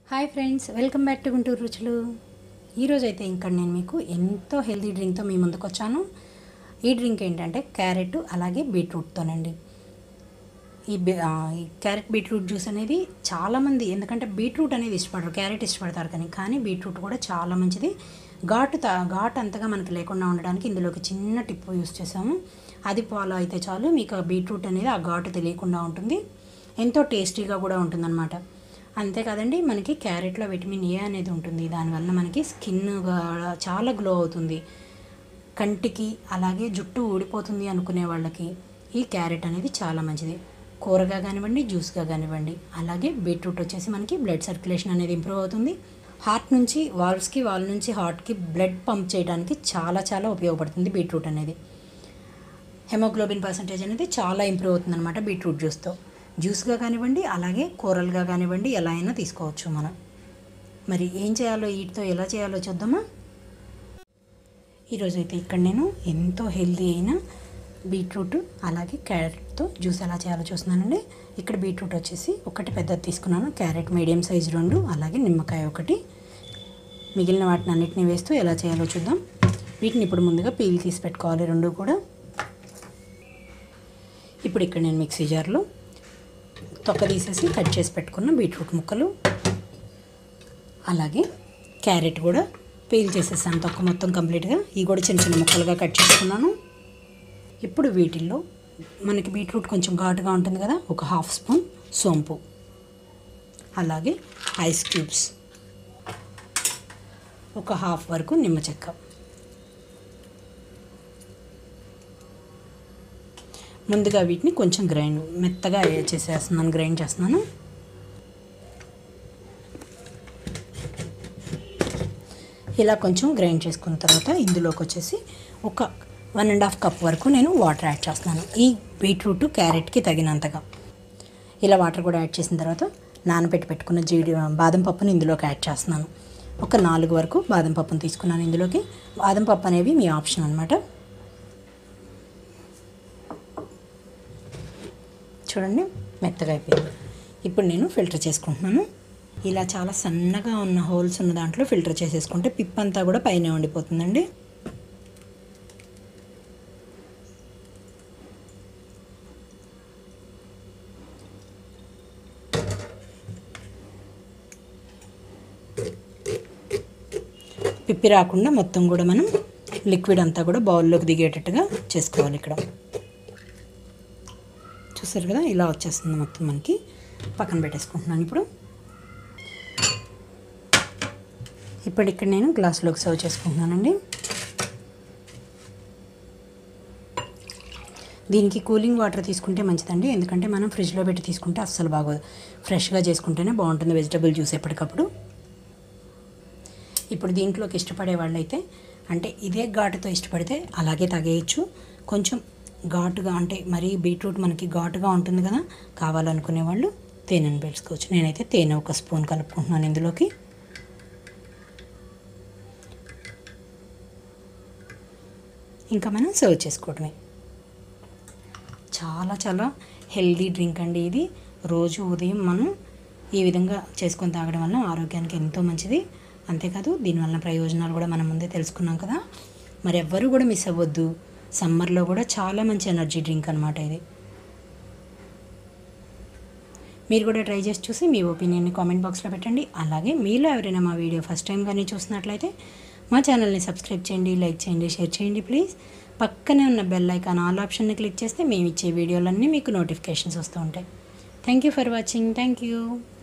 hi friends welcome back to Guntur రుచులు ఈరోజు అయితే ఇంకా నేను మీకు ఎంతో హెల్తీ డ్రింక్తో మీ ముందుకు వచ్చాను ఈ డ్రింక్ ఏంటంటే క్యారెట్ అలాగే బీట్రూట్తోనండి ఈ బీ- ఆ, ఈ క్యారెట్ బీట్రూట్ జ్యూస్ అనేది చాలామంది ఎందుకంటే బీట్రూట్ అనేది ఇష్టపడరు క్యారెట్ ఇష్టపడతారు కానీ కానీ బీట్రూట్ కూడా చాలా మంచిది ఘాటు తా ఘాటు అంతగా మనకి లేకుండా ఉండడానికి ఇందులోకి చిన్న టిప్ యూస్ చేసాము అది ఫాలో అయితే చాలు మీకు ఆ బీట్రూట్ అనేది ఆ ఘాటు తెలియకుండా ఉంటుంది ఎంతో టేస్టీగా కూడా ఉంటుందన్నమాట అంతేకాదండి మనకి క్యారెట్లో విటమిన్ ఏ అనేది ఉంటుంది దానివల్ల మనకి స్కిన్ చాలా గ్లో అవుతుంది కంటికి అలాగే జుట్టు ఊడిపోతుంది అనుకునే వాళ్ళకి ఈ క్యారెట్ అనేది చాలా మంచిది కూరగా కానివ్వండి జ్యూస్గా కానివ్వండి అలాగే బీట్రూట్ వచ్చేసి మనకి బ్లడ్ సర్క్యులేషన్ అనేది ఇంప్రూవ్ అవుతుంది హార్ట్ నుంచి వాల్వ్స్కి వాల్ నుంచి హార్ట్కి బ్లడ్ పంప్ చేయడానికి చాలా చాలా ఉపయోగపడుతుంది బీట్రూట్ అనేది హెమోగ్లోబిన్ పర్సంటేజ్ అనేది చాలా ఇంప్రూవ్ అవుతుంది అనమాట బీట్రూట్ జ్యూస్తో జ్యూస్గా కానివ్వండి అలాగే కూరలుగా కానివ్వండి ఎలా అయినా తీసుకోవచ్చు మనం మరి ఏం చేయాలో వీటితో ఎలా చేయాలో చూద్దామా ఈరోజు అయితే ఇక్కడ నేను ఎంతో హెల్తీ అయిన బీట్రూట్ అలాగే క్యారెట్తో జ్యూస్ ఎలా చేయాలో చూస్తున్నానండి ఇక్కడ బీట్రూట్ వచ్చేసి ఒకటి పెద్దది తీసుకున్నాను క్యారెట్ మీడియం సైజ్ రెండు అలాగే నిమ్మకాయ ఒకటి మిగిలిన వాటిని అన్నిటిని వేస్తూ ఎలా చేయాలో చూద్దాం వీటిని ఇప్పుడు ముందుగా పీల్ తీసి పెట్టుకోవాలి రెండు కూడా ఇప్పుడు ఇక్కడ నేను మిక్సీ జార్లో తొక్క తీసేసి కట్ చేసి పెట్టుకున్న బీట్రూట్ ముక్కలు అలాగే క్యారెట్ కూడా పీల్ చేసేసాను తొక్క మొత్తం కంప్లీట్గా ఇవి కూడా చిన్న చిన్న ముక్కలుగా కట్ చేసుకున్నాను ఇప్పుడు వీటిల్లో మనకి బీట్రూట్ కొంచెం ఘాటుగా ఉంటుంది కదా ఒక హాఫ్ స్పూన్ సోంపు అలాగే ఐస్ క్యూబ్స్ ఒక హాఫ్ వరకు నిమ్మ చెక్క ముందుగా వీటిని కొంచెం గ్రైండ్ మెత్తగా చేసేస్తున్నాను గ్రైండ్ చేస్తున్నాను ఇలా కొంచెం గ్రైండ్ చేసుకున్న తర్వాత ఇందులోకి వచ్చేసి ఒక వన్ అండ్ హాఫ్ కప్ వరకు నేను వాటర్ యాడ్ చేస్తున్నాను ఈ బీట్రూట్ క్యారెట్కి తగినంతగా ఇలా వాటర్ కూడా యాడ్ చేసిన తర్వాత నానబెట్టి పెట్టుకున్న జీడి బాదం పప్పుని ఇందులోకి యాడ్ చేస్తున్నాను ఒక నాలుగు వరకు బాదం పప్పును తీసుకున్నాను ఇందులోకి బాదం పప్పు అనేవి మీ ఆప్షన్ అనమాట చూడండి మెత్తగా అయిపోయింది ఇప్పుడు నేను ఫిల్టర్ చేసుకుంటున్నాను ఇలా చాలా సన్నగా ఉన్న హోల్స్ ఉన్న దాంట్లో ఫిల్టర్ చేసేసుకుంటే పిప్ అంతా కూడా పైన ఉండిపోతుందండి పిప్పి రాకుండా మొత్తం కూడా మనం లిక్విడ్ అంతా కూడా బౌల్లోకి దిగేటట్టుగా చేసుకోవాలి ఇక్కడ చూసారు కదా ఇలా వచ్చేస్తుంది మొత్తం మనకి పక్కన పెట్టేసుకుంటున్నాను ఇప్పుడు ఇప్పుడు ఇక్కడ నేను గ్లాస్లోకి సర్వ్ చేసుకుంటున్నానండి దీనికి కూలింగ్ వాటర్ తీసుకుంటే మంచిదండి ఎందుకంటే మనం ఫ్రిడ్జ్లో పెట్టి తీసుకుంటే అస్సలు బాగోదు ఫ్రెష్గా చేసుకుంటేనే బాగుంటుంది వెజిటబుల్ జ్యూస్ ఎప్పటికప్పుడు ఇప్పుడు దీంట్లోకి ఇష్టపడే వాళ్ళైతే అంటే ఇదే ఘాటుతో ఇష్టపడితే అలాగే తాగేయచ్చు కొంచెం ఘాటుగా అంటే మరీ బీట్రూట్ మనకి ఘాటుగా ఉంటుంది కదా కావాలనుకునే వాళ్ళు తేనెను పెట్టుకోవచ్చు నేనైతే తేనె ఒక స్పూన్ కలుపుకుంటున్నాను ఇందులోకి ఇంకా మనం సర్వ్ చేసుకోవడమే చాలా చాలా హెల్దీ డ్రింక్ అండి ఇది రోజు ఉదయం మనం ఈ విధంగా చేసుకొని తాగడం వల్ల ఆరోగ్యానికి ఎంతో మంచిది అంతేకాదు దీనివల్ల ప్రయోజనాలు కూడా మనం ముందే తెలుసుకున్నాం కదా మరి ఎవ్వరూ కూడా మిస్ అవ్వద్దు సమ్మర్లో కూడా చాలా మంచి ఎనర్జీ డ్రింక్ అనమాట ఇది మీరు కూడా ట్రై చేసి చూసి మీ ఒపీనియన్ని కామెంట్ బాక్స్లో పెట్టండి అలాగే మీలో ఎవరైనా మా వీడియో ఫస్ట్ టైం కానీ చూసినట్లయితే మా ఛానల్ని సబ్స్క్రైబ్ చేయండి లైక్ చేయండి షేర్ చేయండి ప్లీజ్ పక్కనే ఉన్న బెల్ ఐకాన్ ఆల్ ఆప్షన్ని క్లిక్ చేస్తే మేము ఇచ్చే వీడియోలన్నీ మీకు నోటిఫికేషన్స్ వస్తూ ఉంటాయి thank you for watching thank you